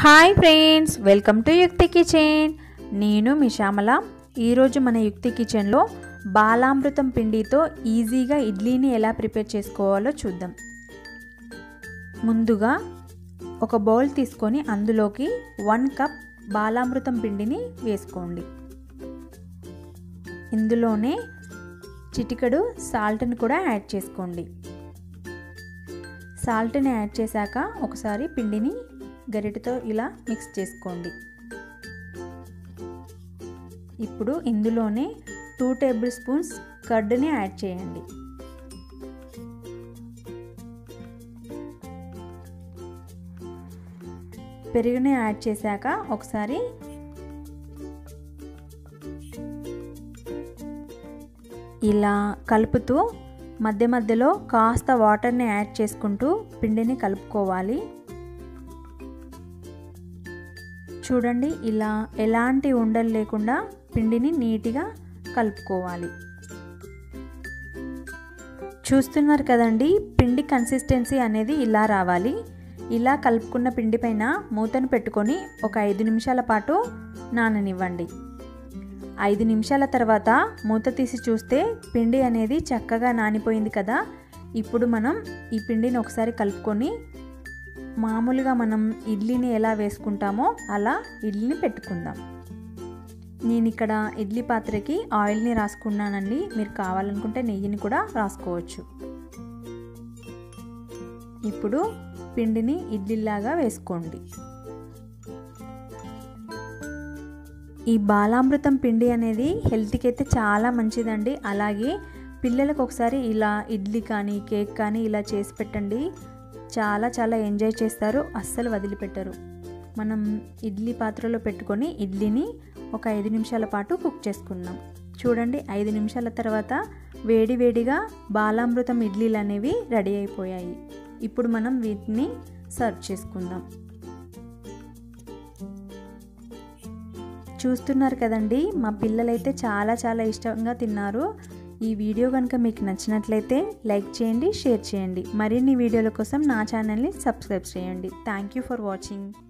hi friends welcome to Yukti kitchen నేను మీ శ్యామల ఈరోజు మన యుక్తి కిచెన్లో బాలామృతం పిండితో ఈజీగా ఇడ్లీని ఎలా ప్రిపేర్ చేసుకోవాలో చూద్దాం ముందుగా ఒక బౌల్ తీసుకొని అందులోకి వన్ కప్ బాలామృతం పిండిని వేసుకోండి ఇందులోనే చిటికడు సాల్ట్ని కూడా యాడ్ చేసుకోండి సాల్ట్ని యాడ్ చేశాక ఒకసారి పిండిని గరిటతో ఇలా మిక్స్ చేసుకోండి ఇప్పుడు ఇందులోనే టూ టేబుల్ స్పూన్స్ కర్డ్ని యాడ్ చేయండి పెరుగుని యాడ్ చేశాక ఒకసారి ఇలా కలుపుతూ మధ్య మధ్యలో కాస్త వాటర్ని యాడ్ చేసుకుంటూ పిండిని కలుపుకోవాలి చూడండి ఇలా ఎలాంటి ఉండలు లేకుండా పిండిని నీట్గా కలుపుకోవాలి చూస్తున్నారు కదండి పిండి కన్సిస్టెన్సీ అనేది ఇలా రావాలి ఇలా కలుపుకున్న పిండి పైన మూతను పెట్టుకొని ఒక ఐదు నిమిషాల పాటు నాననివ్వండి ఐదు నిమిషాల తర్వాత మూత తీసి చూస్తే పిండి అనేది చక్కగా నానిపోయింది కదా ఇప్పుడు మనం ఈ పిండిని ఒకసారి కలుపుకొని మామూలుగా మనం ఇడ్లీని ఎలా వేసుకుంటామో అలా ఇడ్లీని పెట్టుకుందాం నేను ఇక్కడ ఇడ్లీ పాత్రకి ఆయిల్ని రాసుకున్నానండి మీరు కావాలనుకుంటే నెయ్యిని కూడా రాసుకోవచ్చు ఇప్పుడు పిండిని ఇడ్లీలాగా వేసుకోండి ఈ బాలామృతం పిండి అనేది హెల్త్కి అయితే చాలా మంచిదండి అలాగే పిల్లలకు ఒకసారి ఇలా ఇడ్లీ కానీ కేక్ కానీ ఇలా చేసి పెట్టండి చాలా చాలా ఎంజాయ్ చేస్తారు అస్సలు వదిలిపెట్టరు మనం ఇడ్లీ పాత్రలో పెట్టుకొని ఇడ్లీని ఒక ఐదు నిమిషాల పాటు కుక్ చేసుకున్నాం చూడండి ఐదు నిమిషాల తర్వాత వేడి వేడిగా బాలామృతం ఇడ్లీలు అనేవి రెడీ అయిపోయాయి ఇప్పుడు మనం వీటిని సర్వ్ చేసుకుందాం చూస్తున్నారు కదండి మా పిల్లలైతే చాలా చాలా ఇష్టంగా తిన్నారు ఈ వీడియో కనుక మీకు నచ్చినట్లయితే లైక్ చేయండి షేర్ చేయండి మరిన్ని వీడియోల కోసం నా ఛానల్ని సబ్స్క్రైబ్ చేయండి థ్యాంక్ యూ ఫర్ వాచింగ్